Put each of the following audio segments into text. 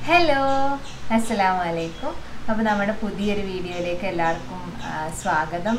hello അസ്സലാമു അലൈക്കും അപ്പോൾ നമ്മുടെ പുതിയൊരു വീഡിയോയിലേക്ക് എല്ലാവർക്കും ആ, സ്വാഗതം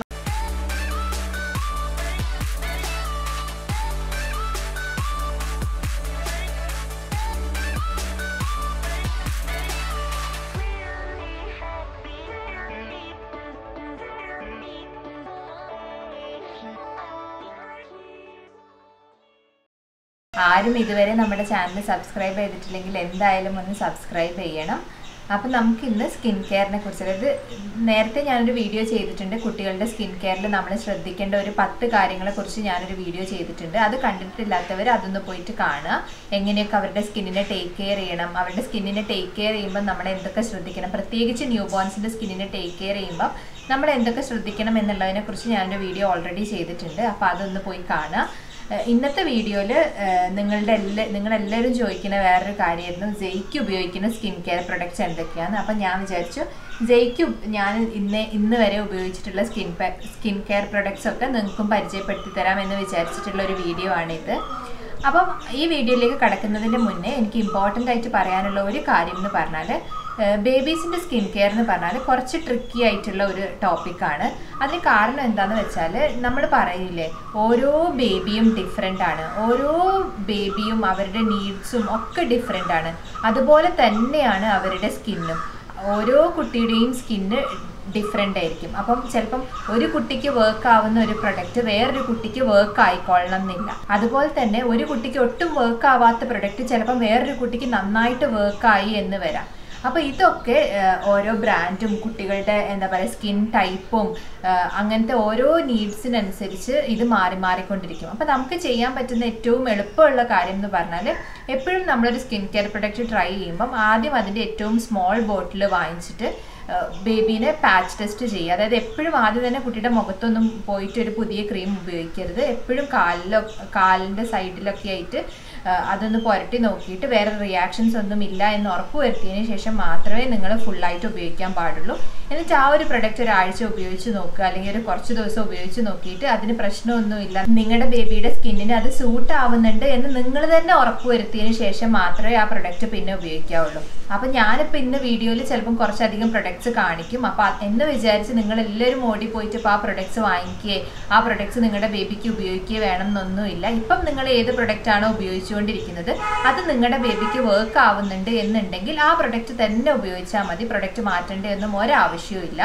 ആരും ഇതുവരെ നമ്മുടെ ചാനൽ സബ്സ്ക്രൈബ് ചെയ്തിട്ടില്ലെങ്കിൽ എന്തായാലും ഒന്ന് സബ്സ്ക്രൈബ് ചെയ്യണം അപ്പം നമുക്ക് ഇന്ന് സ്കിൻ കെയറിനെ കുറിച്ച് അതായത് നേരത്തെ ഞാനൊരു വീഡിയോ ചെയ്തിട്ടുണ്ട് കുട്ടികളുടെ സ്കിൻ കെയറിൽ നമ്മൾ ശ്രദ്ധിക്കേണ്ട ഒരു പത്ത് കാര്യങ്ങളെ കുറിച്ച് ഞാനൊരു വീഡിയോ ചെയ്തിട്ടുണ്ട് അത് കണ്ടിട്ടില്ലാത്തവർ അതൊന്ന് പോയിട്ട് കാണുക എങ്ങനെയൊക്കെ അവരുടെ സ്കിന്നിനെ ടേക്ക് കെയർ ചെയ്യണം അവരുടെ സ്കിന്നിനെ ടേക്ക് കെയർ ചെയ്യുമ്പോൾ നമ്മൾ എന്തൊക്കെ ശ്രദ്ധിക്കണം പ്രത്യേകിച്ച് ന്യൂ ബോൺസിൻ്റെ സ്കിന്നിനെ ടേക്ക് കെയർ ചെയ്യുമ്പോൾ നമ്മൾ എന്തൊക്കെ ശ്രദ്ധിക്കണം എന്നുള്ളതിനെ കുറിച്ച് ഞാനൊരു വീഡിയോ ഓൾറെഡി ചെയ്തിട്ടുണ്ട് അപ്പോൾ അതൊന്ന് പോയി കാണുക ഏഹ് ഇന്നത്തെ വീഡിയോയിൽ നിങ്ങളുടെ എല്ലാ നിങ്ങളെല്ലാവരും ചോദിക്കുന്ന വേറൊരു കാര്യമായിരുന്നു ജെയ്ക്ക് ഉപയോഗിക്കുന്ന സ്കിൻ കെയർ പ്രൊഡക്ട്സ് എന്തൊക്കെയാണ് അപ്പം ഞാൻ വിചാരിച്ചു ജെയ്ക്ക് ഞാൻ ഇന്ന് ഇന്ന് വരെ ഉപയോഗിച്ചിട്ടുള്ള സ്കിൻ സ്കിൻ കെയർ പ്രൊഡക്ട്സ് ഒക്കെ നിങ്ങൾക്കും പരിചയപ്പെടുത്തി തരാം എന്ന് വിചാരിച്ചിട്ടുള്ള ഒരു വീഡിയോ ആണിത് അപ്പം ഈ വീഡിയോയിലേക്ക് കടക്കുന്നതിന് മുന്നേ എനിക്ക് ഇമ്പോർട്ടൻ്റ് ആയിട്ട് പറയാനുള്ള ഒരു കാര്യം എന്ന് പറഞ്ഞാൽ ബേബീസിൻ്റെ സ്കിൻ കെയർ എന്ന് പറഞ്ഞാൽ കുറച്ച് ട്രിക്കി ആയിട്ടുള്ള ഒരു ടോപ്പിക്കാണ് അതിന് കാരണം എന്താണെന്ന് വെച്ചാൽ നമ്മൾ പറയില്ലേ ഓരോ ബേബിയും ഡിഫറെൻ്റ് ആണ് ഓരോ ബേബിയും അവരുടെ നീഡ്സും ഒക്കെ ഡിഫറെൻ്റ് ആണ് അതുപോലെ തന്നെയാണ് അവരുടെ സ്കിന്നും ഓരോ കുട്ടിയുടെയും സ്കിന്ന് ഡിഫറെൻ്റ് ആയിരിക്കും അപ്പം ചിലപ്പം ഒരു കുട്ടിക്ക് വർക്ക് ആവുന്ന ഒരു പ്രൊഡക്റ്റ് വേറൊരു കുട്ടിക്ക് വർക്ക് ആയിക്കൊള്ളണം എന്നില്ല അതുപോലെ തന്നെ ഒരു കുട്ടിക്ക് ഒട്ടും വർക്ക് ആവാത്ത പ്രൊഡക്റ്റ് ചിലപ്പം വേറൊരു കുട്ടിക്ക് നന്നായിട്ട് വർക്കായി എന്ന് വരാം അപ്പോൾ ഇതൊക്കെ ആ, ഓരോ ബ്രാൻഡും കുട്ടികളുടെ എന്താ പറയുക സ്കിൻ ടൈപ്പും ആ, അങ്ങനത്തെ ഓരോ നീഡ്സിനനുസരിച്ച് ഇത് മാറി മാറിക്കൊണ്ടിരിക്കും അപ്പോൾ നമുക്ക് ചെയ്യാൻ പറ്റുന്ന ഏറ്റവും എളുപ്പമുള്ള കാര്യം എന്ന് പറഞ്ഞാൽ എപ്പോഴും നമ്മളൊരു സ്കിൻ കെയർ പ്രൊഡക്റ്റ് ട്രൈ ചെയ്യുമ്പം ആദ്യം അതിൻ്റെ ഏറ്റവും സ്മോൾ ബോട്ടിൽ വാങ്ങിച്ചിട്ട് ബേബീനെ പാച്ച് ടെസ്റ്റ് ചെയ്യുക അതായത് എപ്പോഴും ആദ്യം തന്നെ കുട്ടിയുടെ മുഖത്തൊന്നും പോയിട്ട് ഒരു പുതിയ ക്രീം ഉപയോഗിക്കരുത് എപ്പോഴും കാലിലോ കാലിൻ്റെ സൈഡിലൊക്കെ ആയിട്ട് ആ, അതൊന്ന് പുരട്ടി നോക്കിയിട്ട് വേറെ റിയാക്ഷൻസ് ഒന്നും ഇല്ല എന്ന് ഉറപ്പ് വരുത്തിയതിന് ശേഷം മാത്രമേ നിങ്ങൾ ഫുള്ളായിട്ട് ഉപയോഗിക്കാൻ പാടുള്ളൂ എന്നിട്ട് ആ ഒരു പ്രൊഡക്റ്റ് ഒരാഴ്ച ഉപയോഗിച്ച് നോക്കുക അല്ലെങ്കിൽ ഒരു കുറച്ച് ദിവസം ഉപയോഗിച്ച് നോക്കിയിട്ട് അതിന് പ്രശ്നമൊന്നുമില്ല നിങ്ങളുടെ ബേബിയുടെ സ്കിന്നിന് അത് സൂട്ട് ആവുന്നുണ്ട് എന്ന് നിങ്ങൾ തന്നെ ഉറപ്പ് വരുത്തിയതിന് ശേഷം മാത്രമേ ആ പ്രൊഡക്റ്റ് പിന്നെ ഉപയോഗിക്കാവുള്ളൂ അപ്പം ഞാനിപ്പോൾ ഇന്ന് വീഡിയോയിൽ ചിലപ്പം കുറച്ചധികം പ്രൊഡക്ട്സ് കാണിക്കും അപ്പം എന്ന് വിചാരിച്ച് നിങ്ങൾ എല്ലാവരും ഓടി പോയിട്ട് ഇപ്പോൾ ആ പ്രൊഡക്ട്സ് വാങ്ങിക്കുകയെ ആ പ്രൊഡക്ട്സ് നിങ്ങളുടെ ബേബിക്ക് ഉപയോഗിക്കുകയോ വേണം എന്നൊന്നുമില്ല ഇപ്പം നിങ്ങൾ ഏത് പ്രൊഡക്റ്റ് ആണോ ഉപയോഗിച്ചുകൊണ്ടിരിക്കുന്നത് അത് നിങ്ങളുടെ ബേബിക്ക് വർക്ക് ആവുന്നുണ്ട് എന്നുണ്ടെങ്കിൽ ആ പ്രൊഡക്റ്റ് തന്നെ ഉപയോഗിച്ചാൽ മതി പ്രൊഡക്റ്റ് മാറ്റേണ്ട എന്നും ഒരാവശ്യവും ഇല്ല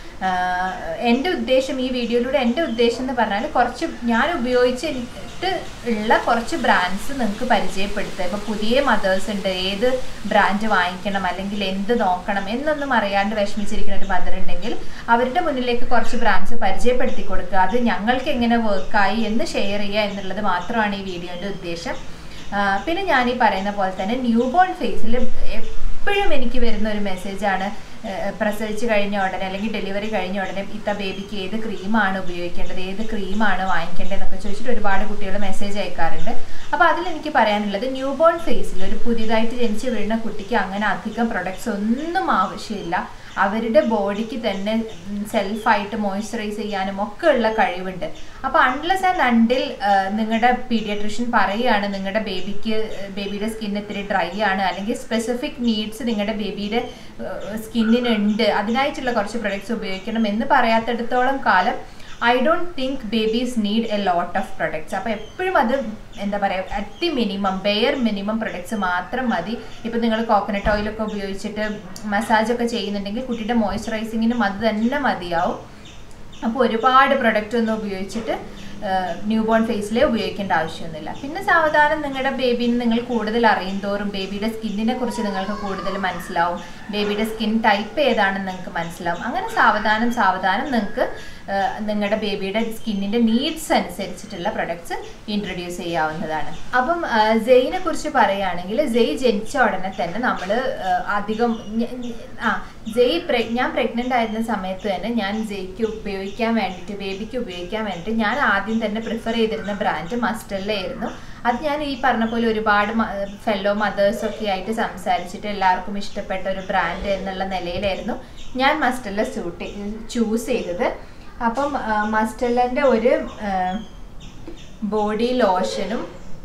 ആഹ് എൻ്റെ ഉദ്ദേശം ഈ വീഡിയോയിലൂടെ എൻ്റെ ഉദ്ദേശം എന്ന് പറഞ്ഞാൽ കുറച്ച് ഞാൻ ഉപയോഗിച്ചിട്ട് ഉള്ള കുറച്ച് ബ്രാൻഡ്സ് നിങ്ങൾക്ക് പരിചയപ്പെടുത്തുക ഇപ്പോൾ പുതിയ മദേഴ്സ് ഉണ്ട് ഏത് ബ്രാൻഡ് വാങ്ങിക്കണം അല്ലെങ്കിൽ എന്ത് നോക്കണം എന്നൊന്നും അറിയാണ്ട് വിഷമിച്ചിരിക്കുന്ന ഒരു മദർ ഉണ്ടെങ്കിൽ അവരുടെ മുന്നിലേക്ക് കുറച്ച് ബ്രാൻഡ്സ് പരിചയപ്പെടുത്തി കൊടുക്കുക അത് ഞങ്ങൾക്ക് എങ്ങനെ വർക്കായി എന്ന് ഷെയർ ചെയ്യുക എന്നുള്ളത് മാത്രമാണ് ഈ വീഡിയോൻ്റെ ഉദ്ദേശം ആ, പിന്നെ ഞാൻ ഈ പറയുന്ന പോലെ തന്നെ ന്യൂ ബോൺ ഫേസിൽ എപ്പോഴും എനിക്ക് വരുന്ന ഒരു മെസ്സേജാണ് പ്രസവിച്ച് കഴിഞ്ഞ ഉടനെ അല്ലെങ്കിൽ ഡെലിവറി കഴിഞ്ഞ ഉടനെ ഇത്ത ബേബിക്ക് ഏത് ക്രീമാണ് ഉപയോഗിക്കേണ്ടത് ഏത് ക്രീമാണ് വാങ്ങിക്കേണ്ടത് എന്നൊക്കെ ചോദിച്ചിട്ട് ഒരുപാട് കുട്ടികൾ മെസ്സേജ് അയക്കാറുണ്ട് അപ്പോൾ അതിൽ എനിക്ക് പറയാനുള്ളത് ന്യൂ ബോൺ ഫേസിൽ ഒരു പുതിയതായിട്ട് ജനിച്ച് വീഴുന്ന കുട്ടിക്ക് അങ്ങനെ അധികം പ്രൊഡക്ട്സ് ഒന്നും ആവശ്യമില്ല അവരുടെ ബോഡിക്ക് തന്നെ സെൽഫായിട്ട് മോയ്സ്ചറൈസ് ചെയ്യാനും ഒക്കെ ഉള്ള കഴിവുണ്ട് അപ്പോൾ അൺലെസ് ആൻഡ് അണ്ടിൽ നിങ്ങളുടെ പീഡിയട്രിഷ്യൻ പറയുകയാണ് നിങ്ങളുടെ ബേബിക്ക് ബേബിയുടെ സ്കിൻ ഇത്തിരി ഡ്രൈ ആണ് അല്ലെങ്കിൽ സ്പെസിഫിക് നീഡ്സ് നിങ്ങളുടെ ബേബിയുടെ സ്കിന്നിനുണ്ട് അതിനായിട്ടുള്ള കുറച്ച് പ്രൊഡക്ട്സ് ഉപയോഗിക്കണം എന്ന് പറയാത്തിടത്തോളം കാലം I don't think babies need a lot of products അപ്പോൾ എപ്പോഴും അത് എന്താ പറയുക at the minimum bare minimum products മാത്രം മതി ഇപ്പം നിങ്ങൾ കോക്കനട്ട് ഓയിലൊക്കെ ഉപയോഗിച്ചിട്ട് മസാജൊക്കെ ചെയ്യുന്നുണ്ടെങ്കിൽ കുട്ടിയുടെ മോയ്സ്ചറൈസിങ്ങിനും അത് തന്നെ മതിയാവും അപ്പോൾ ഒരുപാട് പ്രൊഡക്റ്റ് ഒന്നും ഉപയോഗിച്ചിട്ട് ന്യൂ ബോൺ ഫേസിലെ ഉപയോഗിക്കേണ്ട ആവശ്യമൊന്നുമില്ല പിന്നെ സാവധാനം നിങ്ങളുടെ ബേബീനെ നിങ്ങൾ കൂടുതൽ അറിയും തോറും ബേബിയുടെ സ്കിന്നിനെ കുറിച്ച് നിങ്ങൾക്ക് കൂടുതൽ മനസ്സിലാവും ബേബിയുടെ സ്കിൻ ടൈപ്പ് ഏതാണെന്ന് നിങ്ങൾക്ക് മനസ്സിലാവും അങ്ങനെ സാവധാനം സാവധാനം നിങ്ങൾക്ക് നിങ്ങളുടെ ബേബിയുടെ സ്കിന്നിൻ്റെ നീഡ്സ് അനുസരിച്ചിട്ടുള്ള പ്രൊഡക്ട്സ് ഇൻട്രൊഡ്യൂസ് ചെയ്യാവുന്നതാണ് അപ്പം ജെയിനെ കുറിച്ച് പറയുകയാണെങ്കിൽ ജെയ് ജനിച്ച ഉടനെ തന്നെ നമ്മൾ അധികം ഞ- ഞ- ആ ജെയ് പ്രെ- ഞാൻ പ്രഗ്നൻ്റ് ആയിരുന്ന സമയത്ത് തന്നെ ഞാൻ ജെയ്ക്ക് ഉപയോഗിക്കാൻ വേണ്ടിയിട്ട് ബേബിക്ക് ഉപയോഗിക്കാൻ വേണ്ടിയിട്ട് ഞാൻ ആദ്യം തന്നെ പ്രിഫർ ചെയ്തിരുന്ന ബ്രാൻഡ് മസ്റ്ററിലായിരുന്നു അത് ഞാൻ ഈ പറഞ്ഞ പോലെ ഒരുപാട് ഫെല്ലോ മദേഴ്സൊക്കെ ആയിട്ട് സംസാരിച്ചിട്ട് എല്ലാവർക്കും ഇഷ്ടപ്പെട്ട ഒരു ബ്രാൻഡ് എന്നുള്ള നിലയിലായിരുന്നു ഞാൻ മസ്റ്റല്ല സൂട്ട് ചൂസ് ചെയ്തത് അപ്പം മസ്റ്റല്ലൻ്റെ ഒരു ബോഡി ലോഷനും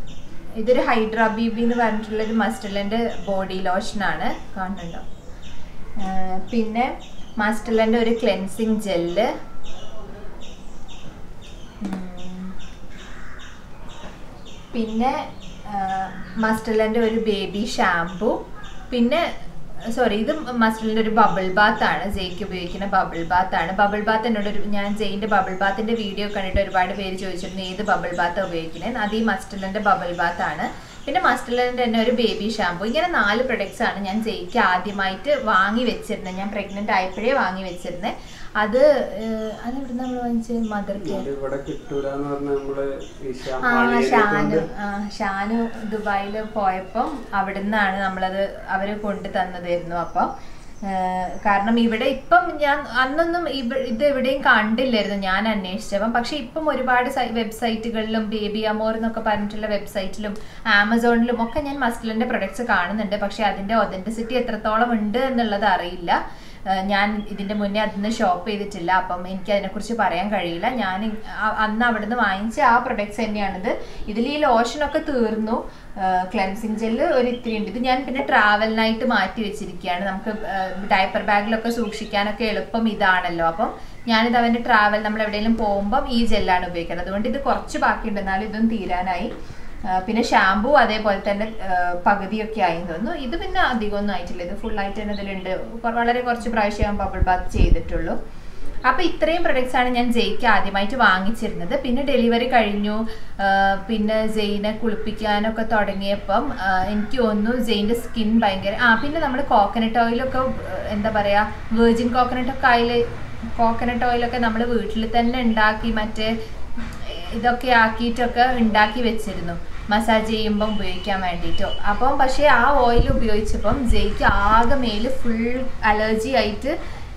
ഇതൊരു ഹൈഡ്രാ ബീബി എന്ന് പറഞ്ഞിട്ടുള്ള ഒരു മസ്റ്റലിൻ്റെ ബോഡി ലോഷനാണ് കാണുന്നുണ്ടോ ആ, പിന്നെ മസ്റ്റലിൻ്റെ ഒരു ക്ലെൻസിങ് ജെല്ല് പിന്നെ മസ്റ്റലിൻ്റെ ഒരു ബേബി ഷാംപൂ പിന്നെ സോറി ഇത് മസ്റ്റലിൻ്റെ ഒരു ബബിൾ ബാത്ത് ആണ് ജെയ്ക്ക് ഉപയോഗിക്കുന്ന ബബിൾ ബാത്ത് ആണ് ബബിൾ ബാത്ത് എന്നോട് ഒരു ഞാൻ ജെയിൻ്റെ ബബിൾ ബാത്തിൻ്റെ വീഡിയോ കണ്ടിട്ട് ഒരുപാട് പേര് ചോദിച്ചിരുന്നു ഏത് ബബിൾ ബാത്ത് ഉപയോഗിക്കുന്നത് അത് ഈ മസ്റ്റലിൻ്റെ ബബിൾ ബാത്ത് ആണ് പിന്നെ മസ്റ്റലിൻ്റെ തന്നെ ഒരു ബേബി ഷാംപൂ ഇങ്ങനെ നാല് പ്രൊഡക്ട്സ് ആണ് ഞാൻ ജെയ്ക്ക് ആദ്യമായിട്ട് വാങ്ങി വെച്ചിരുന്നത് ഞാൻ പ്രഗ്നൻ്റ് ആയപ്പോഴേ വാങ്ങി വെച്ചിരുന്നത് അത് ഏഹ്, അത് ഇവിടെ നമ്മൾ വാങ്ങിച്ചത് മദർ കെയർ ഇത് ഇവിടെ കിട്ടൂലെന്ന് പറഞ്ഞ നമ്മള് ഈ ശ്യാം ആ മാളികയിലെ ഷാനു കൊണ്ട് ആ ഷാനു ദുബായിൽ പോയപ്പം അവിടെ നിന്നാണ് നമ്മളത് അവര് കൊണ്ടു തന്നതായിരുന്നു അപ്പം ഏഹ് കാരണം ഇവിടെ ഇപ്പം ഞാൻ അന്നൊന്നും ഇവ- ഇത് എവിടെയും കണ്ടില്ലായിരുന്നു ഞാൻ അന്വേഷിച്ചപ്പം പക്ഷെ ഇപ്പം ഒരുപാട് സൈ- വെബ്സൈറ്റുകളിലും ബേബി അമോർ എന്നൊക്കെ പറഞ്ഞിട്ടുള്ള വെബ്സൈറ്റിലും ആമസോണിലും ഒക്കെ ഞാൻ മസ്ലിന്റെ പ്രൊഡക്ട്സ് കാണുന്നുണ്ട് പക്ഷെ അതിന്റെ ഒതന്റിസിറ്റി എത്രത്തോളം ഉണ്ട് എന്നുള്ളത് അറിയില്ല ഏഹ് ഞാൻ ഇതിന്റെ മുന്നേ അതിന്ന് ഷോപ്പ് ചെയ്തിട്ടില്ല അപ്പം എനിക്ക് അതിനെക്കുറിച്ച് പറയാൻ കഴിയില്ല ഞാൻ ഇ- അ- അന്ന് അവിടുന്ന് വാങ്ങിച്ച ആ പ്രൊഡക്ട്സ് തന്നെയാണിത് ഇതിൽ ഈ ലോഷനൊക്കെ തീർന്നു ക്ലെൻസിങ് ജെല്ല് ഒരു ഇത്തിരി ഉണ്ട് ഇത് ഞാൻ പിന്നെ ട്രാവലിനായിട്ട് മാറ്റി വെച്ചിരിക്കുകയാണ് നമുക്ക് ഡയപ്പർ ബാഗിലൊക്കെ സൂക്ഷിക്കാനൊക്കെ എളുപ്പം ഇതാണല്ലോ അപ്പം ഞാനിത് അവൻ്റെ ട്രാവൽ നമ്മൾ എവിടെയെങ്കിലും പോകുമ്പം ഈ ജെല്ലാണ് ഉപയോഗിക്കുന്നത് അതുകൊണ്ട് ഇത് കുറച്ച് ബാക്കിയുണ്ട് എന്നാലും ഇതും തീരാനായി ആ, പിന്നെ ഷാമ്പു അതേപോലെ തന്നെ ആ, പകുതിയൊക്കെ ആയി തോന്നുന്നു ഇത് പിന്നെ അധികമൊന്നും ആയിട്ടില്ല ഇത് full ആയിട്ട് തന്നെ ഇതിലുണ്ട് കൊ- വളരെ കുറച്ച് പ്രാവശ്യം ബബിൾ ബാത്ത് ചെയ്തിട്ടുള്ളൂ അപ്പൊ ഇത്രയും പ്രൊഡക്ട്സ് ആണ് ഞാൻ ജെയ്ക്ക് ആദ്യമായിട്ട് വാങ്ങിച്ചിരുന്നത് പിന്നെ ഡെലിവറി കഴിഞ്ഞു ആ, പിന്നെ ജെയിനെ കുളിപ്പിക്കാനൊക്കെ തുടങ്ങിയപ്പം ആ, എനിക്ക് തോന്നുന്നു ജെയിൻ്റെ സ്കിൻ ഭയങ്കര ആ പിന്നെ നമ്മൾ കോക്കനട്ട് ഓയിലൊക്കെ ആ, എന്താ പറയാ വെർജിൻ കോക്കനട്ട് ഒക്കെ ആയിൽ കോക്കനട്ട് ഓയിലൊക്കെ നമ്മൾ വീട്ടിൽ തന്നെ ഉണ്ടാക്കി മറ്റേ ഇതൊക്കെ ആക്കിയിട്ടൊക്കെ ഉണ്ടാക്കി വെച്ചിരുന്നു മസാജ് ചെയ്യുമ്പോൾ ഉപയോഗിക്കാൻ വേണ്ടിയിട്ടോ അപ്പം പക്ഷേ ആ ഓയിൽ ഉപയോഗിച്ചപ്പം ജെയ്ക്ക് ആകെ മേല് ഫുൾ അലർജി ആയിട്ട്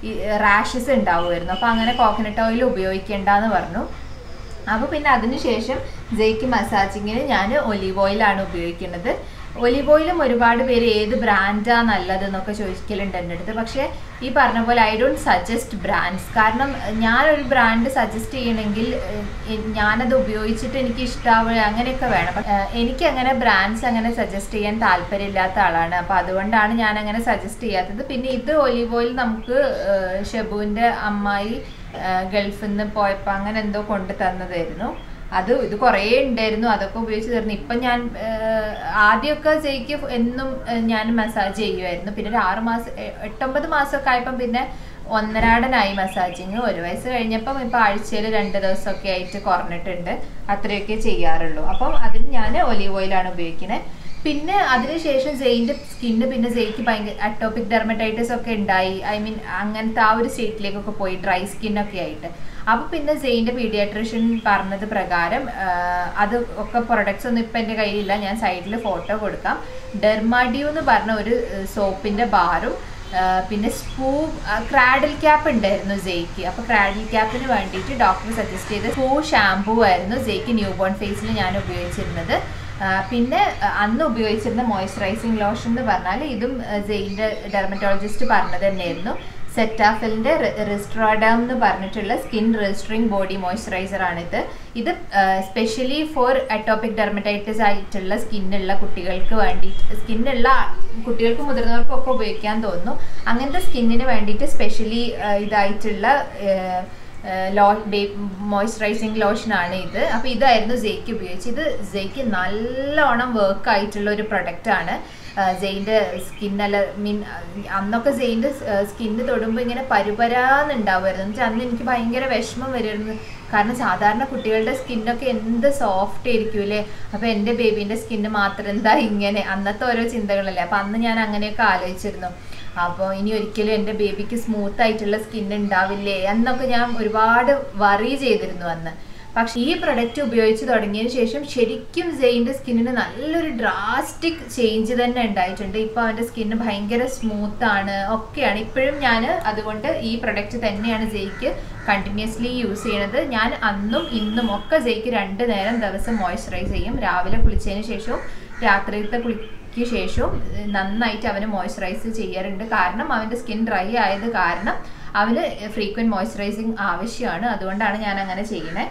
റാഷസ് ഉണ്ടാവുമായിരുന്നു അപ്പോൾ അങ്ങനെ കോക്കനട്ട് ഓയിൽ ഉപയോഗിക്കേണ്ടെന്ന് പറഞ്ഞു അപ്പോൾ പിന്നെ അതിനുശേഷം ജെയ്ക്ക് മസാജിങ്ങിന് ഞാൻ ഒലീവ് ഓയിലാണ് ഉപയോഗിക്കുന്നത് ഒലീവ് ഓയിലും ഒരുപാട് പേര് ഏത് ബ്രാൻഡാ നല്ലത് എന്നൊക്കെ ചോദിക്കലുണ്ട് എൻ്റെ അടുത്ത് പക്ഷേ ഈ പറഞ്ഞ പോലെ ഐ ഡോണ്ട് സജസ്റ്റ് ബ്രാൻഡ്സ് കാരണം ഞാനൊരു ബ്രാൻഡ് സജസ്റ്റ് ചെയ്യണമെങ്കിൽ ഏഹ്, ഞാനത് ഉപയോഗിച്ചിട്ട് എനിക്ക് ഇഷ്ടാവുക അങ്ങനെയൊക്കെ വേണം പക്ഷേ, ഏഹ്, എനിക്ക് അങ്ങനെ ബ്രാൻഡ്സ് അങ്ങനെ സജസ്റ്റ് ചെയ്യാൻ താല്പര്യമില്ലാത്ത ആളാണ് അപ്പോൾ അതുകൊണ്ടാണ് ഞാൻ അങ്ങനെ സജസ്റ്റ് ചെയ്യാത്തത് പിന്നെ ഇത് ഒലീവ് ഓയിൽ നമുക്ക് ഏഹ്, ഷെബുവിൻ്റെ അമ്മായി ഏഹ്, ഗൾഫിൽ നിന്ന് പോയപ്പോൾ അങ്ങനെ എന്തോ കൊണ്ട് തന്നതായിരുന്നു അത് ഇത് കുറേ ഉണ്ടായിരുന്നു അതൊക്കെ ഉപയോഗിച്ച് തീർന്നു ഇപ്പം ഞാൻ ഏഹ്, ആദ്യമൊക്കെ ജയിക്ക് എന്നും ഏഹ്, ഞാൻ മസാജ് ചെയ്യുമായിരുന്നു പിന്നെ ഒരു ആറ് മാസം എ- എട്ടൊമ്പത് മാസമൊക്കെ ആയപ്പം പിന്നെ ഒന്നരാടനായി മസാജിങ് ഒരു വയസ്സ് കഴിഞ്ഞപ്പം ഇപ്പം ആഴ്ചയിൽ രണ്ട് ദിവസമൊക്കെ ആയിട്ട് കുറഞ്ഞിട്ടുണ്ട് അത്രയൊക്കെ ചെയ്യാറുള്ളൂ അപ്പം അതിന് ഞാൻ ഒലീവ് ഓയിലാണ് ഉപയോഗിക്കുന്നത് പിന്നെ അതിനുശേഷം ജെയിൻ്റെ സ്കിന്ന് പിന്നെ ജെയ്ക്ക് ഭയങ്കര അട്ടോപിക് ഡെർമറ്റൈറ്റിസ് ഒക്കെ ഉണ്ടായി ഐ മീൻ അങ്ങനത്തെ ആ ഒരു സ്റ്റേറ്റിലേക്കൊക്കെ പോയി ഡ്രൈ സ്കിന്നൊക്കെ ആയിട്ട് അപ്പോൾ പിന്നെ ജെയിൻ്റെ പീഡിയാട്രിഷ്യൻ പറഞ്ഞത് പ്രകാരം ആ, അത് ഒക്കെ പ്രൊഡക്ട്സ് ഒന്നും ഇപ്പം എൻ്റെ കയ്യിലില്ല ഞാൻ സൈഡിൽ ഫോട്ടോ കൊടുക്കാം ഡെർമാഡ്യൂ എന്ന് പറഞ്ഞ ഒരു സോപ്പിൻ്റെ ബാറും ആ, പിന്നെ സ്പൂ ക്രാഡിൽ ക്യാപ്പ് ഉണ്ടായിരുന്നു ജെയ്ക്ക് അപ്പോൾ ക്രാഡിൽ ക്യാപ്പിന് വേണ്ടിയിട്ട് ഡോക്ടർ സജസ്റ്റ് ചെയ്ത സ്പൂ ഷാംപൂ ആയിരുന്നു ജെയ്ക്ക് ന്യൂ ബോൺ ഫേസിൽ ഞാൻ ഉപയോഗിച്ചിരുന്നത് ആ, പിന്നെ ആ, അന്ന് ഉപയോഗിച്ചിരുന്ന മോയ്സ്ചറൈസിങ് ലോഷൻ എന്ന് പറഞ്ഞാൽ ഇതും ജെയിൻ്റെ ഡെർമറ്റോളജിസ്റ്റ് പറഞ്ഞത് തന്നെയായിരുന്നു സെറ്റാഫിലിൻ്റെ റിസ്ട്രോഡം എന്ന് പറഞ്ഞിട്ടുള്ള സ്കിൻ രജിസ്റ്ററിങ് ബോഡി മോയ്സ്ചറൈസർ ആണിത് ഇത് സ്പെഷ്യലി ഫോർ അറ്റോപിക് ഡെർമറ്റൈറ്റിസ് ആയിട്ടുള്ള സ്കിന്നുള്ള കുട്ടികൾക്ക് വേണ്ടി സ്കിന്നുള്ള കുട്ടികൾക്ക് മുതിർന്നവർക്കും ഒക്കെ ഉപയോഗിക്കാൻ തോന്നുന്നു അങ്ങനത്തെ സ്കിന്നിന് വേണ്ടിയിട്ട് സ്പെഷ്യലി ഇതായിട്ടുള്ള ഏഹ്, ലോ മോയ്സ്ചറൈസിങ് ലോഷനാണ് ഇത് അപ്പോൾ ഇതായിരുന്നു ജെയ്ക്ക് ഉപയോഗിച്ച് ഇത് ജെയ്ക്ക് നല്ലോണം വർക്ക് ആയിട്ടുള്ള ഒരു പ്രൊഡക്റ്റ് ആണ് ജെയിൻ്റെ സ്കിന്നല്ല മീൻ അന്നൊക്കെ ജെയിൻ്റെ സ്കിന്ന് തൊടുമ്പോൾ ഇങ്ങനെ പരുപരാന്നുണ്ടാവുമായിരുന്നു എന്ന് വെച്ചാൽ അന്ന് എനിക്ക് ഭയങ്കര വിഷമം വരുമായിരുന്നു കാരണം സാധാരണ കുട്ടികളുടെ സ്കിന്നൊക്കെ എന്ത് സോഫ്റ്റ് ആയിരിക്കും അല്ലേ അപ്പോൾ എൻ്റെ ബേബീൻ്റെ സ്കിന്ന് മാത്രം എന്താ ഇങ്ങനെ അന്നത്തെ ഓരോ ചിന്തകളല്ലേ അപ്പോൾ അന്ന് ഞാൻ അങ്ങനെയൊക്കെ ആലോചിച്ചിരുന്നു അപ്പോൾ ഇനി ഒരിക്കലും എൻ്റെ ബേബിക്ക് സ്മൂത്ത് ആയിട്ടുള്ള സ്കിൻ ഉണ്ടാവില്ലേ എന്നൊക്കെ ഞാൻ ഒരുപാട് വറി ചെയ്തിരുന്നു അന്ന് പക്ഷെ ഈ പ്രൊഡക്റ്റ് ഉപയോഗിച്ച് തുടങ്ങിയതിന് ശേഷം ശരിക്കും ജെയിൻ്റെ സ്കിന്നിന് നല്ലൊരു ഡ്രാസ്റ്റിക് ചേഞ്ച് തന്നെ ഉണ്ടായിട്ടുണ്ട് ഇപ്പോൾ അവൻ്റെ സ്കിന്ന് ഭയങ്കര സ്മൂത്ത് ആണ് ഒക്കെയാണ് ഇപ്പോഴും ഞാൻ അതുകൊണ്ട് ഈ പ്രൊഡക്റ്റ് തന്നെയാണ് ജെയ്ക്ക് കണ്ടിന്യൂസ്ലി യൂസ് ചെയ്യണത് ഞാൻ അന്നും ഇന്നും ഒക്കെ ജെയ്ക്ക് രണ്ട് നേരം ദിവസം മോയ്സ്ചറൈസ് ചെയ്യും രാവിലെ കുളിച്ചതിന് ശേഷവും രാത്രിയിലത്തെ കുളിക്ക് ശേഷവും ഏഹ്, നന്നായിട്ട് അവന് മോയ്സ്ചറൈസ് ചെയ്യാറുണ്ട് കാരണം അവൻ്റെ സ്കിൻ ഡ്രൈ ആയത് കാരണം അവന് ഫ്രീക്വൻറ്റ് മോയ്സ്ചറൈസിങ് ആവശ്യമാണ് അതുകൊണ്ടാണ് ഞാൻ അങ്ങനെ ചെയ്യുന്നത്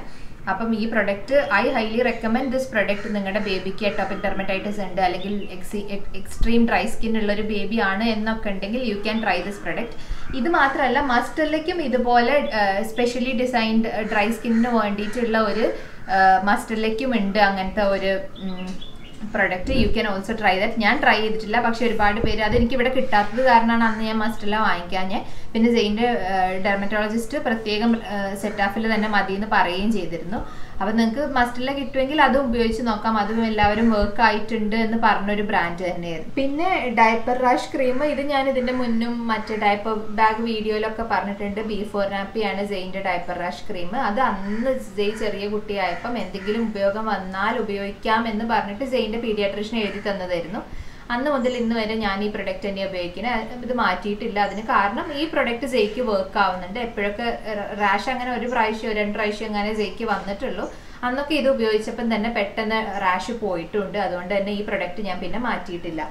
അപ്പം ഈ product I highly recommend this product നിങ്ങളുടെ ബേബിക്ക് ടോപ്പിക് ഡെർമറ്റൈറ്റിസ് ഉണ്ട് അല്ലെങ്കിൽ എക്സി എക്സ്ട്രീം ഡ്രൈ സ്കിൻ ഉള്ള ഒരു ബേബി ആണ് എന്നൊക്കെ ഉണ്ടെങ്കിൽ you can try this product ഇത് മാത്രമല്ല മസ്റ്ററിലേക്കും ഇതുപോലെ സ്പെഷ്യലി ഡിസൈൻഡ് ഡ്രൈ സ്കിന്നിന് വേണ്ടിയിട്ടുള്ള ഒരു മസ്റ്ററിലേക്കും ഉണ്ട് അങ്ങനത്തെ ഒരു product you can also try that ഞാൻ ട്രൈ ചെയ്തിട്ടില്ല പക്ഷെ ഒരുപാട് പേര് അതെനിക്ക് ഇവിടെ കിട്ടാത്തത് കാരണമാണ് അന്ന് ഞാൻ മസ്റ്റല്ല വാങ്ങിക്കാൻ പിന്നെ ജെയിൻ്റെ ഡെർമറ്റോളജിസ്റ്റ് പ്രത്യേകം സെറ്റാഫിൽ തന്നെ മതി എന്ന് പറയുകയും ചെയ്തിരുന്നു അപ്പം നിങ്ങൾക്ക് മസ്റ്റല്ല കിട്ടുമെങ്കിൽ അത് ഉപയോഗിച്ച് നോക്കാം അതും എല്ലാവരും വർക്ക് ആയിട്ടുണ്ട് എന്ന് പറഞ്ഞൊരു ബ്രാൻഡ് തന്നെയായിരുന്നു പിന്നെ ഡയപ്പർ റാഷ് ക്രീം ഇത് ഞാൻ ഇതിന്റെ മുന്നും മറ്റേ ഡയപ്പർ ബാഗ് വീഡിയോയിലൊക്കെ പറഞ്ഞിട്ടുണ്ട് ബീഫോർ നാപ്പിയാണ് ജെയിൻ്റെ ഡയപ്പർ റാഷ് ക്രീം അത് അന്ന് ജെയ് ചെറിയ കുട്ടിയായപ്പം എന്തെങ്കിലും ഉപയോഗം വന്നാൽ ഉപയോഗിക്കാം എന്ന് പറഞ്ഞിട്ട് ജെയിൻ്റെ പീഡിയാട്രീഷ്യൻ എഴുതി തന്നതായിരുന്നു അന്ന് മുതൽ ഇന്ന് വരെ ഞാൻ ഈ പ്രൊഡക്റ്റ് തന്നെ ഉപയോഗിക്കുന്നത് ഇത് മാറ്റിയിട്ടില്ല അതിന് കാരണം ഈ പ്രൊഡക്റ്റ് ജെയ്ക്ക് വർക്ക് ആവുന്നുണ്ട് എപ്പോഴൊക്കെ റാഷ് അങ്ങനെ ഒരു പ്രാവശ്യം രണ്ട് പ്രാവശ്യം അങ്ങനെ ജെയ്ക്ക് വന്നിട്ടുള്ളൂ അന്നൊക്കെ ഇത് ഉപയോഗിച്ചപ്പം തന്നെ പെട്ടെന്ന് റാഷ് പോയിട്ടുണ്ട് അതുകൊണ്ട് തന്നെ ഈ പ്രൊഡക്റ്റ് ഞാൻ പിന്നെ മാറ്റിയിട്ടില്ല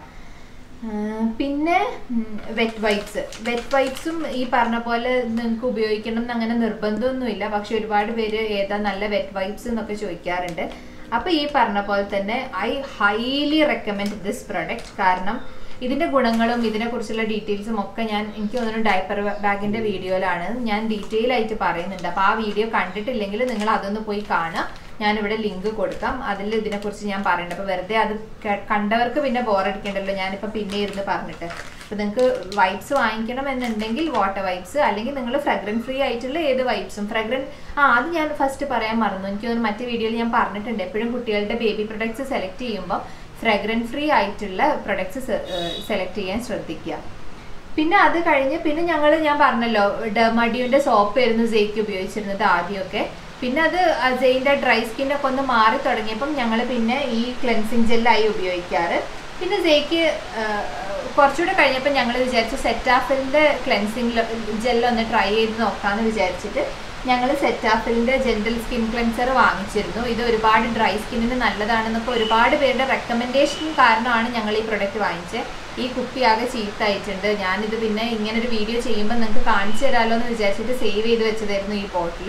പിന്നെ വെറ്റ് വൈപ്സ് വെറ്റ് വൈപ്സും ഈ പറഞ്ഞ പോലെ നിങ്ങൾക്ക് ഉപയോഗിക്കണം എന്ന് അങ്ങനെ നിർബന്ധമൊന്നുമില്ല പക്ഷെ ഒരുപാട് പേര് ഏതാ നല്ല വെറ്റ് വൈപ്സ് എന്നൊക്കെ ചോദിക്കാറുണ്ട് അപ്പൊ ഈ പറഞ്ഞ പോലെ തന്നെ I highly recommend this product കാരണം ഇതിന്റെ ഗുണങ്ങളും ഇതിനെ കുറിച്ചുള്ള ഡീറ്റെയിൽസും ഒക്കെ ഞാൻ എനിക്ക് തോന്നുന്നു ഡയപ്പർ ബാഗിന്റെ വീഡിയോയിലാണ് ഞാൻ ഡീറ്റെയിൽ ആയിട്ട് പറയുന്നുണ്ട് അപ്പൊ ആ വീഡിയോ കണ്ടിട്ടില്ലെങ്കിൽ നിങ്ങൾ അതൊന്ന് പോയി കാണാം ഞാനിവിടെ ലിങ്ക് കൊടുക്കാം അതിൽ ഇതിനെക്കുറിച്ച് ഞാൻ പറയുന്നുണ്ട് അപ്പോൾ വെറുതെ അത് കണ്ടവർക്ക് പിന്നെ ബോറടിക്കണ്ടല്ലോ ഞാനിപ്പോൾ പിന്നെ ഇരുന്ന് പറഞ്ഞിട്ട് അപ്പോൾ നിങ്ങൾക്ക് വൈപ്സ് വാങ്ങിക്കണം എന്നുണ്ടെങ്കിൽ വാട്ടർ വൈപ്സ് അല്ലെങ്കിൽ നിങ്ങൾ ഫ്രഗ്രൻസ് ഫ്രീ ആയിട്ടുള്ള ഏത് വൈപ്സും ഫ്രഗ്രൻ ആ അത് ഞാൻ ഫസ്റ്റ് പറയാൻ മറന്നു എനിക്ക് തോന്നുന്നു മറ്റേ വീഡിയോയിൽ ഞാൻ പറഞ്ഞിട്ടുണ്ട് എപ്പോഴും കുട്ടികളുടെ ബേബി പ്രൊഡക്ട്സ് സെലക്ട് ചെയ്യുമ്പോൾ ഫ്രഗ്രൻ ഫ്രീ ആയിട്ടുള്ള പ്രൊഡക്ട്സ് സെലക്ട് ചെയ്യാൻ ശ്രദ്ധിക്കുക പിന്നെ അത് കഴിഞ്ഞ് പിന്നെ ഞങ്ങൾ ഞാൻ പറഞ്ഞല്ലോ ഡെർമഡിയുടെ സോപ്പ് ആയിരുന്നു ജെയ്ക്ക് ഉപയോഗിച്ചിരുന്നത് ആദ്യമൊക്കെ പിന്നെ അത് ജെയിൻ്റെ ഡ്രൈ സ്കിന്നൊക്കെ ഒന്ന് മാറി തുടങ്ങിയപ്പം ഞങ്ങൾ പിന്നെ ഈ ക്ലെൻസിങ് ജെല്ലായി ഉപയോഗിക്കാറ് പിന്നെ ജെയ്ക്ക് കുറച്ചുകൂടെ കഴിഞ്ഞപ്പോൾ ഞങ്ങൾ വിചാരിച്ചു സെറ്റാഫിലിൻ്റെ ക്ലെൻസിങ് ജെല്ലൊന്ന് ട്രൈ ചെയ്ത് നോക്കാമെന്ന് വിചാരിച്ചിട്ട് ഞങ്ങൾ സെറ്റാഫിലിൻ്റെ ജെൻറ്റൽ സ്കിൻ ക്ലെൻസർ വാങ്ങിച്ചിരുന്നു ഇത് ഒരുപാട് ഡ്രൈ സ്കിന്നിന് നല്ലതാണെന്നൊക്കെ ഒരുപാട് പേരുടെ റെക്കമെൻഡേഷൻ കാരണമാണ് ഞങ്ങൾ ഈ പ്രൊഡക്റ്റ് വാങ്ങിച്ചത് ഈ കുപ്പി ആകെ ചീത്തായിട്ടുണ്ട് ഞാനിത് പിന്നെ ഇങ്ങനെ ഒരു വീഡിയോ ചെയ്യുമ്പോൾ നിങ്ങൾക്ക് കാണിച്ചു തരാമല്ലോ എന്ന് വിചാരിച്ചിട്ട് സേവ് ചെയ്ത് വെച്ചതായിരുന്നു ഈ ബോട്ടിൽ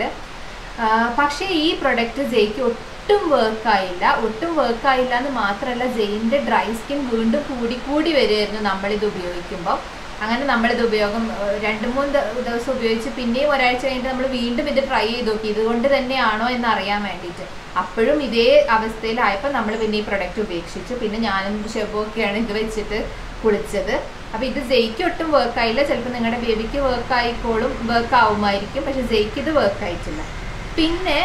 പക്ഷേ ഈ പ്രൊഡക്റ്റ് ജെയ്ക്ക് ഒട്ടും വർക്കായില്ല ഒട്ടും വർക്കായില്ല എന്ന് മാത്രമല്ല ജെയിൻ്റെ ഡ്രൈ സ്കിൻ വീണ്ടും കൂടി കൂടി വരുമായിരുന്നു നമ്മളിത് ഉപയോഗിക്കുമ്പോൾ അങ്ങനെ നമ്മളിത് ഉപയോഗം രണ്ട് മൂന്ന് ദിവസം ഉപയോഗിച്ച് പിന്നെയും ഒരാഴ്ച കഴിഞ്ഞിട്ട് നമ്മൾ വീണ്ടും ഇത് ട്രൈ ചെയ്ത് നോക്കി ഇതുകൊണ്ട് തന്നെയാണോ എന്ന് അറിയാൻ വേണ്ടിയിട്ട് അപ്പോഴും ഇതേ അവസ്ഥയിലായപ്പോൾ നമ്മൾ പിന്നെ ഈ പ്രൊഡക്റ്റ് ഉപേക്ഷിച്ചു പിന്നെ ഞാനും ഷെബൊക്കെയാണ് ഇത് വെച്ചിട്ട് കുളിച്ചത് അപ്പോൾ ഇത് ജെയ്ക്ക് ഒട്ടും വർക്ക് ആയില്ല ചിലപ്പോൾ നിങ്ങളുടെ ബേബിക്ക് വർക്ക് ആയിക്കോളും വർക്ക് ആവുമായിരിക്കും പക്ഷെ ജെയ്ക്ക് ഇത് വർക്ക് ആയിട്ടില്ല പിന്നെ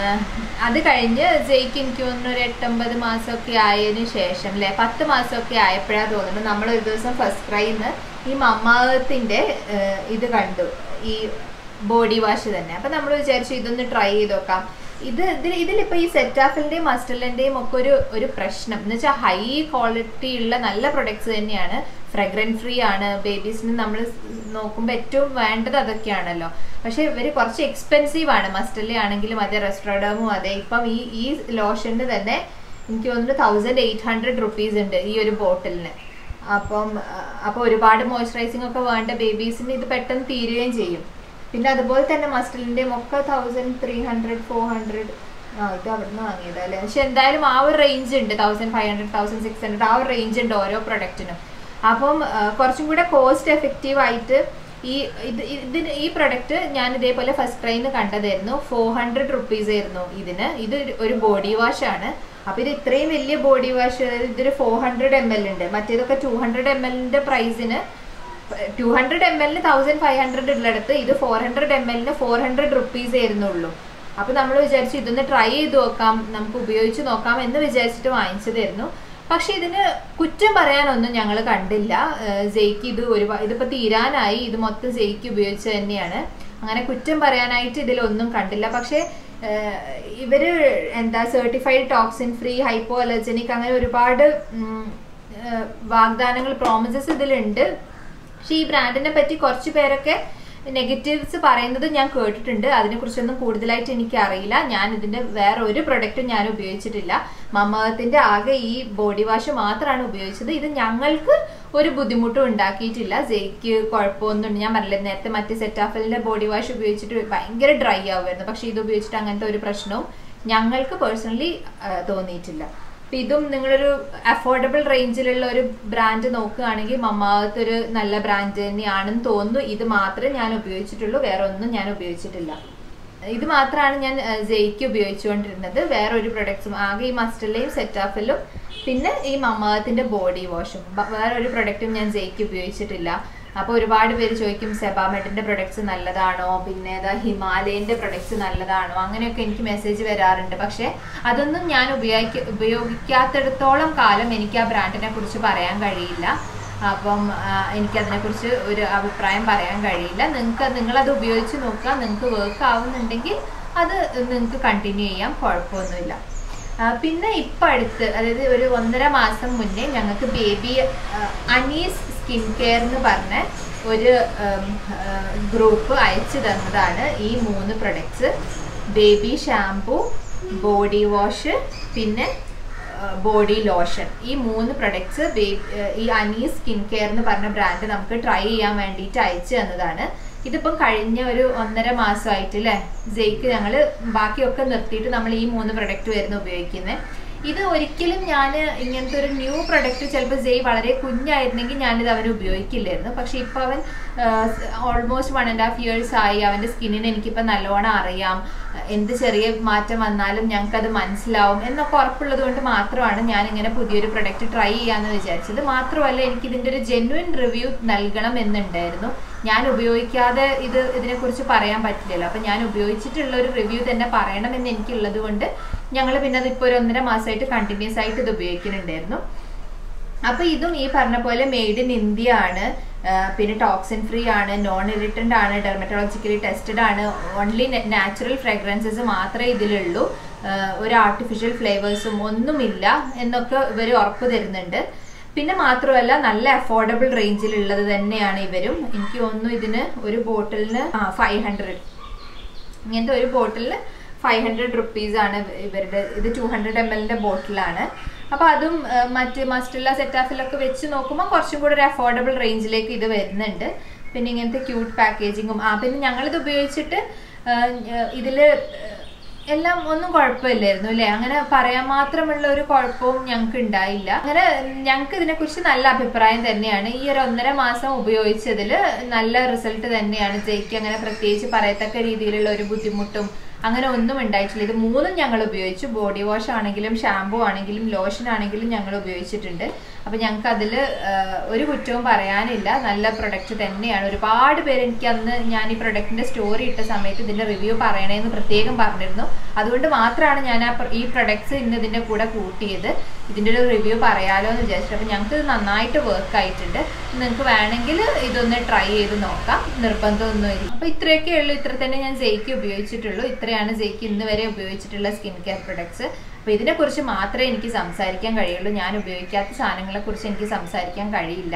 അത് കഴിഞ്ഞ് ജെയ്ക്ക് എനിക്ക് തോന്നുന്നു ഒരു എട്ടൊമ്പത് മാസമൊക്കെ ആയതിനു ശേഷം അല്ലേ പത്ത് മാസമൊക്കെ ആയപ്പോഴാണ് തോന്നുന്നു നമ്മൾ ഒരു ദിവസം ഫസ്റ്റ് ക്രൈന്ന് ഈ മമ്മാകത്തിൻ്റെ ഇത് കണ്ടു ഈ ബോഡി വാഷ് തന്നെ അപ്പം നമ്മൾ വിചാരിച്ചു ഇതൊന്ന് ട്രൈ ചെയ്ത് നോക്കാം ഇത് ഇതിൽ ഇതിലിപ്പോൾ ഈ സെറ്റാഫിലിൻ്റെയും മസ്റ്റലിൻ്റെയും ഒക്കെ ഒരു ഒരു പ്രശ്നം എന്ന് വെച്ചാൽ ഹൈ ക്വാളിറ്റി ഉള്ള നല്ല പ്രൊഡക്ട്സ് തന്നെയാണ് ഫ്രഗ്രൻ ഫ്രീ ആണ് ബേബീസിന് നമ്മൾ നോക്കുമ്പോൾ ഏറ്റവും വേണ്ടത് അതൊക്കെയാണല്ലോ പക്ഷേ ഇവർ കുറച്ച് എക്സ്പെൻസീവ് ആണ് മസ്റ്റലി ആണെങ്കിലും അതെ റെസ്റ്റോറൻറ്റും അതെ ഇപ്പം ഈ ഈ ലോഷൻ്റെ തന്നെ എനിക്ക് തോന്നുന്നു തൗസൻഡ് എയ്റ്റ് ഹൺഡ്രഡ് റുപ്പീസ് ഉണ്ട് ഈ ഒരു ബോട്ടിലിന് അപ്പം അപ്പോൾ ഒരുപാട് മോയ്സ്ചറൈസിങ് ഒക്കെ വേണ്ട ബേബീസിന് ഇത് പെട്ടെന്ന് തീരുകയും ചെയ്യും പിന്നെ അതുപോലെ തന്നെ മസ്റ്റലിൻ്റെയും ഒക്കെ thousand three hundred four hundred ആ ഇത് അവിടെ നിന്ന് വാങ്ങിയത് അല്ലേ പക്ഷെ എന്തായാലും ആ ഒരു റേഞ്ച് ഉണ്ട് thousand five hundred thousand six hundred ആ ഒരു റേഞ്ച് ഉണ്ട് ഓരോ പ്രൊഡക്റ്റിനും അപ്പം കുറച്ചും കൂടെ കോസ്റ്റ് എഫക്റ്റീവ് ആയിട്ട് ഈ ഇത് ഇതിന് ഈ പ്രൊഡക്റ്റ് ഞാൻ ഇതേപോലെ ഫസ്റ്റ് ട്രൈന്ന് കണ്ടതായിരുന്നു ഫോർ ഹൺഡ്രഡ് റുപ്പീസ് ആയിരുന്നു ഇതിന് ഇത് ഒരു ബോഡി വാഷ് ആണ് അപ്പോൾ ഇത് ഇത്രയും വലിയ ബോഡി വാഷ് ഇതൊരു ഫോർ ഹൺഡ്രഡ് എം എൽ ഉണ്ട് മറ്റേതൊക്കെ ടു ഹൺഡ്രഡ് എം എല്ലിൻ്റെ പ്രൈസിന് ടു ഹൺഡ്രഡ് എം എല്ലിന് തൗസൻഡ് ഫൈവ് ഹൺഡ്രഡ് ഉള്ളിടത്ത് ഇത് ഫോർ ഹൺഡ്രഡ് എം എല്ലിന് ഫോർ ഹൺഡ്രഡ് റുപ്പീസ് ആയിരുന്നുള്ളൂ അപ്പോൾ നമ്മൾ വിചാരിച്ചു ഇതൊന്ന് ട്രൈ ചെയ്ത് നോക്കാം നമുക്ക് ഉപയോഗിച്ച് നോക്കാം എന്ന് വിചാരിച്ചിട്ട് വാങ്ങിച്ചതായിരുന്നു പക്ഷെ ഇതിന് കുറ്റം പറയാനൊന്നും ഞങ്ങൾ കണ്ടില്ല ജെയ്ക്ക് ഇത് ഒരുപാട് ഇതിപ്പോൾ തീരാനായി ഇത് മൊത്തം ജെയ്ക്ക് ഉപയോഗിച്ച് തന്നെയാണ് അങ്ങനെ കുറ്റം പറയാനായിട്ട് ഇതിലൊന്നും കണ്ടില്ല പക്ഷേ ഇവര് എന്താ certified toxin free hypoallergenic അങ്ങനെ ഒരുപാട് വാഗ്ദാനങ്ങൾ പ്രോമിസസ് ഇതിലുണ്ട് പക്ഷെ ഈ ബ്രാൻഡിനെ പറ്റി കുറച്ച് പേരൊക്കെ നെഗറ്റീവ്സ് പറയുന്നത് ഞാൻ കേട്ടിട്ടുണ്ട് അതിനെക്കുറിച്ചൊന്നും കൂടുതലായിട്ട് എനിക്ക് അറിയില്ല ഞാൻ ഇതിന്റെ വേറെ ഒരു പ്രൊഡക്റ്റും ഞാൻ ഉപയോഗിച്ചിട്ടില്ല മമ്മത്തിന്റെ ആകെ ഈ ബോഡി വാഷ് മാത്രമാണ് ഉപയോഗിച്ചത് ഇത് ഞങ്ങൾക്ക് ഒരു ബുദ്ധിമുട്ടും ഉണ്ടാക്കിയിട്ടില്ല ജെയ്ക്ക് കുഴപ്പമൊന്നും ഞാൻ പറഞ്ഞില്ല നേരത്തെ മറ്റേ സെറ്റാഫലിന്റെ ബോഡി വാഷ് ഉപയോഗിച്ചിട്ട് ഭയങ്കര ഡ്രൈ ആവുമായിരുന്നു പക്ഷെ ഇത് ഉപയോഗിച്ചിട്ട് അങ്ങനത്തെ ഒരു പ്രശ്നവും ഞങ്ങൾക്ക് പേഴ്സണലി തോന്നിയിട്ടില്ല അപ്പൊ ഇതും നിങ്ങളൊരു അഫോർഡബിൾ റേഞ്ചിലുള്ള ഒരു ബ്രാൻഡ് നോക്കുകയാണെങ്കിൽ മമാഅത്ത് ഒരു നല്ല ബ്രാൻഡ് തന്നെയാണെന്ന് തോന്നുന്നു ഇത് മാത്രമേ ഞാൻ ഉപയോഗിച്ചിട്ടുള്ളൂ വേറെ ഒന്നും ഞാൻ ഉപയോഗിച്ചിട്ടില്ല ഇത് മാത്രമാണ് ഞാൻ ജെയ്ക്ക് ഉപയോഗിച്ചുകൊണ്ടിരുന്നത് വേറെ ഒരു പ്രൊഡക്ട്സും ആകെ ഈ മസ്റ്ററിലെയും സെറ്റാഫിലും പിന്നെ ഈ മമാഅത്തിന്റെ ബോഡി വാഷും വേറെ ഒരു പ്രൊഡക്റ്റും ഞാൻ ജെയ്ക്ക് ഉപയോഗിച്ചിട്ടില്ല അപ്പോൾ ഒരുപാട് പേര് ചോദിക്കും സെബാമെഡിന്റെ പ്രൊഡക്ട്സ് നല്ലതാണോ പിന്നെ ഏതാ ഹിമാലയന്റെ പ്രൊഡക്ട്സ് നല്ലതാണോ അങ്ങനെയൊക്കെ എനിക്ക് മെസ്സേജ് വരാറുണ്ട് പക്ഷെ അതൊന്നും ഞാൻ ഉപയോഗിക്ക ഉപയോഗിക്കാത്തിടത്തോളം കാലം എനിക്ക് ആ ബ്രാൻഡിനെ കുറിച്ച് പറയാൻ കഴിയില്ല അപ്പം ആ, എനിക്കതിനെക്കുറിച്ച് ഒരു അഭിപ്രായം പറയാൻ കഴിയില്ല നിങ്ങൾക്ക് നിങ്ങളത് ഉപയോഗിച്ച് നോക്കുക നിങ്ങൾക്ക് വർക്ക് ആവുന്നുണ്ടെങ്കിൽ അത് നിങ്ങൾക്ക് കണ്ടിന്യൂ ചെയ്യാം കുഴപ്പമൊന്നുമില്ല ആ, പിന്നെ ഇപ്പം അടുത്ത് അതായത് ഒരു ഒന്നര മാസം മുന്നേ ഞങ്ങൾക്ക് ബേബി അനീസ് സ്കിൻ കെയർ എന്ന് പറഞ്ഞ ഒരു ഗ്രൂപ്പ് അയച്ചു തന്നതാണ് ഈ മൂന്ന് products baby shampoo body wash പിന്നെ ബോഡി ലോഷൻ ഈ മൂന്ന് പ്രൊഡക്ട്സ് ഈ അനീസ് സ്കിൻ കെയർ എന്ന് പറഞ്ഞ ബ്രാൻഡ് നമുക്ക് ട്രൈ ചെയ്യാൻ വേണ്ടിയിട്ട് അയച്ചു തന്നതാണ് ഇതിപ്പം കഴിഞ്ഞ ഒരു ഒന്നര മാസമായിട്ട് അല്ലേ ജെയ്ക്ക് ഞങ്ങൾ ബാക്കിയൊക്കെ നിർത്തിയിട്ട് നമ്മൾ ഈ മൂന്ന് പ്രൊഡക്റ്റ് വരുന്ന ഉപയോഗിക്കുന്നത് ഇത് ഒരിക്കലും ഞാൻ ഇങ്ങനത്തെ ഒരു ന്യൂ പ്രൊഡക്റ്റ് ചിലപ്പോൾ ജെയ് വളരെ കുഞ്ഞായിരുന്നെങ്കിൽ ഞാനിത് അവന് ഉപയോഗിക്കില്ലായിരുന്നു പക്ഷെ ഇപ്പം അവൻ almost one and half years ആയി അവൻ്റെ സ്കിന്നിന് എനിക്കിപ്പോൾ നല്ലോണം അറിയാം എന്ത് ചെറിയ മാറ്റം വന്നാലും ഞങ്ങൾക്കത് മനസ്സിലാവും എന്നൊക്കെ ഉറപ്പുള്ളത് കൊണ്ട് മാത്രമാണ് ഞാൻ ഇങ്ങനെ പുതിയൊരു പ്രൊഡക്റ്റ് ട്രൈ ചെയ്യാമെന്ന് വിചാരിച്ചത് മാത്രമല്ല എനിക്ക് ഇതിൻ്റെ ഒരു ജെന്വിൻ റിവ്യൂ നൽകണം എന്നുണ്ടായിരുന്നു ഞാൻ ഉപയോഗിക്കാതെ ഇത് ഇതിനെക്കുറിച്ച് പറയാൻ പറ്റില്ലല്ലോ അപ്പം ഞാൻ ഉപയോഗിച്ചിട്ടുള്ള ഒരു റിവ്യൂ തന്നെ പറയണമെന്ന് എനിക്കുള്ളത് കൊണ്ട് ഞങ്ങൾ പിന്നെ അതിപ്പോൾ ഒരു ഒന്നര മാസമായിട്ട് കണ്ടിന്യൂസ് ആയിട്ട് ഇത് ഉപയോഗിക്കുന്നുണ്ടായിരുന്നു അപ്പൊ ഇതും ഈ പറഞ്ഞ പോലെ മെയ്ഡ് ഇൻ ഇന്ത്യ ആണ് ആ, പിന്നെ ടോക്സിൻ ഫ്രീ ആണ് നോൺ ഇറിറ്റന്റ് ആണ് ഡെർമറ്റോളജിക്കലി ടെസ്റ്റഡ് ആണ് ഓൺലി നാച്ചുറൽ ഫ്രാഗ്രൻസസ് മാത്രമേ ഇതിലുള്ളൂ ആ, ഒരു ആർട്ടിഫിഷ്യൽ ഫ്ലേവേഴ്സും ഒന്നുമില്ല എന്നൊക്കെ ഇവർ ഉറപ്പ് തരുന്നുണ്ട് പിന്നെ മാത്രമല്ല നല്ല അഫോർഡബിൾ റേഞ്ചിലുള്ളത് തന്നെയാണ് ഇവരും എനിക്ക് തോന്നുന്നു ഇതിന് ഒരു ബോട്ടിലിന് ഫൈവ് ഹൺഡ്രഡ് ഇങ്ങനത്തെ ഒരു ബോട്ടിലിന് ഫൈവ് ഹൺഡ്രഡ് റുപ്പീസ് ആണ് ഇവരുടെ ഇത് ടു ഹൺഡ്രഡ് എം എല്ലിന്റെ ബോട്ടിലാണ് അപ്പൊ അതും ആ, മറ്റ് മസ്റ്റുള്ള സെറ്റാഫിലൊക്കെ വെച്ച് നോക്കുമ്പോൾ കുറച്ചും കൂടെ ഒരു അഫോർഡബിൾ റേഞ്ചിലേക്ക് ഇത് വരുന്നുണ്ട് പിന്നെ ഇങ്ങനത്തെ ക്യൂട്ട് പാക്കേജിങ്ങും ആ പിന്നെ ഞങ്ങളിത് ഉപയോഗിച്ചിട്ട് ആ, ഇതില് എല്ലാം ഒന്നും കുഴപ്പമില്ലായിരുന്നു അല്ലേ അങ്ങനെ പറയാൻ മാത്രമുള്ള ഒരു കുഴപ്പവും ഞങ്ങൾക്ക് ഉണ്ടായില്ല അങ്ങനെ ഞങ്ങൾക്ക് ഇതിനെക്കുറിച്ച് നല്ല അഭിപ്രായം തന്നെയാണ് ഈ ഒരു ഒന്നര മാസം ഉപയോഗിച്ചതിൽ നല്ല റിസൾട്ട് തന്നെയാണ് ജയിക്ക് അങ്ങനെ പ്രത്യേകിച്ച് പറയത്തക്ക രീതിയിലുള്ള ഒരു ബുദ്ധിമുട്ടും അങ്ങനെ ഒന്നും ഉണ്ടായിട്ടില്ല ഇത് മൂന്നും ഞങ്ങൾ ഉപയോഗിച്ചു ബോഡി വാഷ് ആണെങ്കിലും ഷാമ്പു ആണെങ്കിലും ലോഷൻ ആണെങ്കിലും ഞങ്ങൾ ഉപയോഗിച്ചിട്ടുണ്ട് അപ്പൊ ഞങ്ങൾക്ക് അതിൽ ഒരു കുറ്റവും പറയാനില്ല നല്ല പ്രൊഡക്റ്റ് തന്നെയാണ് ഒരുപാട് പേര് എനിക്ക് അന്ന് ഞാൻ ഈ പ്രൊഡക്റ്റിന്റെ സ്റ്റോറി ഇട്ട സമയത്ത് ഇതിന്റെ റിവ്യൂ പറയണേന്ന് പ്രത്യേകം പറഞ്ഞിരുന്നു അതുകൊണ്ട് മാത്രമാണ് ഞാൻ ആ പ്ര- ഈ പ്രൊഡക്ട്സ് ഇന്ന് ഇതിന്റെ കൂടെ കൂട്ടിയത് ഇതിന്റെ ഒരു റിവ്യൂ പറയാലോ എന്ന് വിചാരിച്ചിട്ട് അപ്പൊ ഞങ്ങൾക്ക് ഇത് നന്നായിട്ട് വർക്ക് ആയിട്ടുണ്ട് നിങ്ങൾക്ക് വേണമെങ്കിൽ ഇതൊന്ന് ട്രൈ ചെയ്ത് നോക്കാം നിർബന്ധമൊന്നുമില്ല അപ്പൊ ഇത്രയൊക്കെ ഉള്ളൂ ഇത്ര തന്നെ ഞാൻ ജെയ്ക്ക് ഉപയോഗിച്ചിട്ടുള്ളൂ ഇത്രയാണ് ജെയ്ക്ക് ഇന്ന് വരെ ഉപയോഗിച്ചിട്ടുള്ള സ്കിൻ കെയർ പ്രൊഡക്ട്സ് അപ്പൊ ഇതിനെ കുറിച്ച് മാത്രമേ എനിക്ക് സംസാരിക്കാൻ കഴിയുള്ളൂ ഞാൻ ഉപയോഗിക്കാത്ത സാധനങ്ങളെ കുറിച്ച് എനിക്ക് സംസാരിക്കാൻ കഴിയില്ല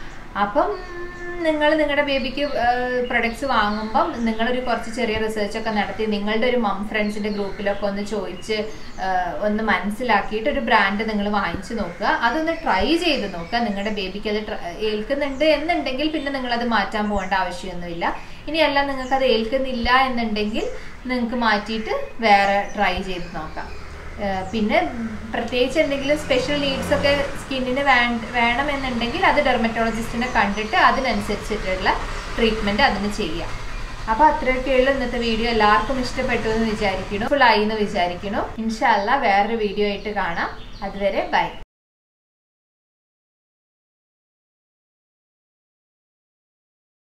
അപ്പം നിങ്ങൾ നിങ്ങളുടെ ബേബിക്ക് പ്രൊഡക്ട്സ് വാങ്ങുമ്പം നിങ്ങളൊരു കുറച്ച് ചെറിയ റിസർച്ച് ഒക്കെ നടത്തി നിങ്ങളുടെ ഒരു മം ഫ്രണ്ട്സിന്റെ ഗ്രൂപ്പിലൊക്കെ ഒന്ന് ചോദിച്ച് ആ, ഒന്ന് മനസ്സിലാക്കിയിട്ട് ഒരു ബ്രാൻഡ് നിങ്ങൾ വാങ്ങിച്ചു നോക്കുക അതൊന്ന് ട്രൈ ചെയ്ത് നോക്കുക നിങ്ങളുടെ ബേബിക്ക് അത് ട്ര- ഏൽക്കുന്നുണ്ട് എന്നുണ്ടെങ്കിൽ പിന്നെ നിങ്ങളത് മാറ്റാൻ പോകേണ്ട ആവശ്യമൊന്നുമില്ല ഇനിയല്ല നിങ്ങൾക്ക് അത് ഏൽക്കുന്നില്ല എന്നുണ്ടെങ്കിൽ നിങ്ങൾക്ക് മാറ്റിയിട്ട് വേറെ ട്രൈ ചെയ്ത് നോക്കാം ഏഹ് പിന്നെ പ്രത്യേകിച്ച് എന്തെങ്കിലും സ്പെഷ്യൽ നീഡ്സ് ഒക്കെ സ്കിന്നിന് വേണമെന്നുണ്ടെങ്കിൽ അത് ഡെർമറ്റോളജിസ്റ്റിനെ കണ്ടിട്ട് അതിനനുസരിച്ചിട്ടുള്ള ട്രീറ്റ്മെന്റ് അതിന് ചെയ്യാം അപ്പൊ അത്രയൊക്കെയുള്ള ഇന്നത്തെ വീഡിയോ എല്ലാവർക്കും ഇഷ്ടപ്പെട്ടു എന്ന് വിചാരിക്കുന്നു ഫുൾ ആയി എന്ന് വിചാരിക്കുന്നു ഇൻഷാല്ല വേറൊരു വീഡിയോ ആയിട്ട് കാണാം അതുവരെ ബൈ